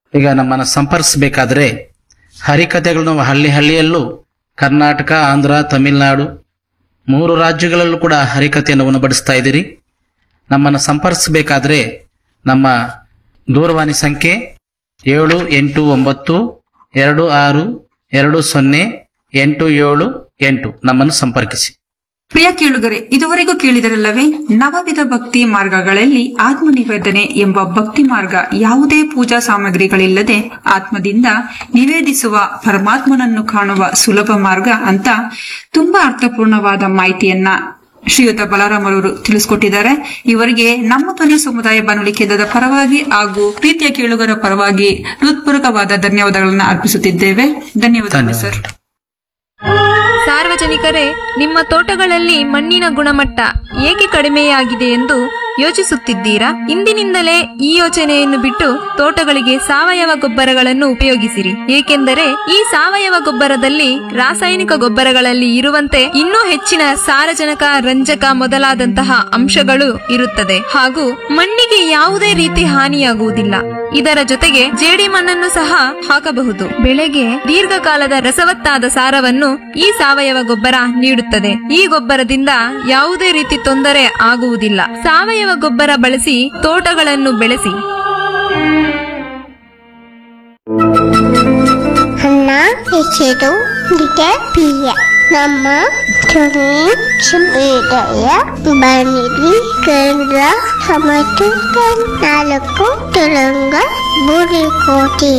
ಈಗ ನಮ್ಮನ್ನು ಸಂಪರ್ಕಿಸಬೇಕಾದ್ರೆ ಹರಿಕಥೆಗಳನ್ನು ಹಳ್ಳಿ ಹಳ್ಳಿಯಲ್ಲೂ ಕರ್ನಾಟಕ ಆಂಧ್ರ ತಮಿಳುನಾಡು ಮೂರು ರಾಜ್ಯಗಳಲ್ಲೂ ಕೂಡ ಹರಿಕಥೆಯನ್ನು ಉಣಬಡಿಸ್ತಾ ಇದ್ದೀರಿ ನಮ್ಮನ್ನು ಸಂಪರ್ಕಿಸಬೇಕಾದ್ರೆ ನಮ್ಮ ದೂರವಾಣಿ ಸಂಖ್ಯೆ ಏಳು ಎಂಟು ಒಂಬತ್ತು ಎರಡು ಆರು ಎರಡು ಸೊನ್ನೆ ಎಂಟು ಏಳು ಎಂಟು ನಮ್ಮನ್ನು ಸಂಪರ್ಕಿಸಿ ಪ್ರಿಯ ಕೇಳುಗರೆ ಇದುವರೆಗೂ ಕೇಳಿದರಲ್ಲವೇ ನವವಿಧ ಭಕ್ತಿ ಮಾರ್ಗಗಳಲ್ಲಿ ಆತ್ಮನಿವೇದನೆ ಎಂಬ ಭಕ್ತಿ ಮಾರ್ಗ ಯಾವುದೇ ಪೂಜಾ ಸಾಮಗ್ರಿಗಳಿಲ್ಲದೆ ಆತ್ಮದಿಂದ ನಿವೇದಿಸುವ ಪರಮಾತ್ಮನನ್ನು ಕಾಣುವ ಸುಲಭ ಮಾರ್ಗ ಅಂತ ತುಂಬಾ ಅರ್ಥಪೂರ್ಣವಾದ ಮಾಹಿತಿಯನ್ನ ಶ್ರೀಯುತ ಬಲರಾಮರವರು ತಿಳಿಸ್ಕೊಟ್ಟಿದ್ದಾರೆ ಇವರಿಗೆ ನಮ್ಮ ಧ್ವನಿ ಸಮುದಾಯ ಬಾನುಲಿ ಕೇಂದ್ರದ ಪರವಾಗಿ ಹಾಗೂ ಪ್ರೀತಿಯ ಕೇಳುಗರ ಪರವಾಗಿ ಹೃತ್ಪೂರ್ವಕವಾದ ಧನ್ಯವಾದಗಳನ್ನು ಅರ್ಪಿಸುತ್ತಿದ್ದೇವೆ ಧನ್ಯವಾದಗಳು ಸರ್ ಸಾರ್ವಜನಿಕರೇ ನಿಮ್ಮ ತೋಟಗಳಲ್ಲಿ ಮಣ್ಣಿನ ಗುಣಮಟ್ಟ ಏಕೆ ಕಡಿಮೆಯಾಗಿದೆ ಎಂದು ಯೋಚಿಸುತ್ತಿದ್ದೀರಾ ಇಂದಿನಿಂದಲೇ ಈ ಯೋಚನೆಯನ್ನು ಬಿಟ್ಟು ತೋಟಗಳಿಗೆ ಸಾವಯವ ಗೊಬ್ಬರಗಳನ್ನು ಉಪಯೋಗಿಸಿರಿ ಏಕೆಂದರೆ ಈ ಸಾವಯವ ಗೊಬ್ಬರದಲ್ಲಿ ರಾಸಾಯನಿಕ ಗೊಬ್ಬರಗಳಲ್ಲಿ ಇರುವಂತೆ ಇನ್ನೂ ಹೆಚ್ಚಿನ ಸಾರಜನಕ ರಂಜಕ ಮೊದಲಾದಂತಹ ಅಂಶಗಳು ಇರುತ್ತದೆ ಹಾಗೂ ಮಣ್ಣಿಗೆ ಯಾವುದೇ ರೀತಿ ಹಾನಿಯಾಗುವುದಿಲ್ಲ ಇದರ ಜೊತೆಗೆ ಜೇಡಿ ಮಣ್ಣನ್ನು ಸಹ ಹಾಕಬಹುದು ಬೆಳೆಗೆ ದೀರ್ಘಕಾಲದ ರಸವತ್ತಾದ ಸಾರವನ್ನು ಈ ಸಾವಯವ ಗೊಬ್ಬರ ನೀಡುತ್ತದೆ ಈ ಗೊಬ್ಬರದಿಂದ ಯಾವುದೇ ರೀತಿ ತೊಂದರೆ ಆಗುವುದಿಲ್ಲ ಸಾವಯವ ಗೊಬ್ಬರ ಬಳಸಿ ತೋಟಗಳನ್ನು ಬೆಳೆಸಿ ಅನ್ನ ಹೆಚ್ಚಿದು ನಿಗೆ ಪ್ರಿಯ ನಮ್ಮ ಧ್ವನಿ ಸಮುದಾಯ ಬಾನುಲಿ ಕೇಂದ್ರ ಸಮತು ನಾಲ್ಕು ತೆಲಂಗ ಬುರಿಕೋಟಿ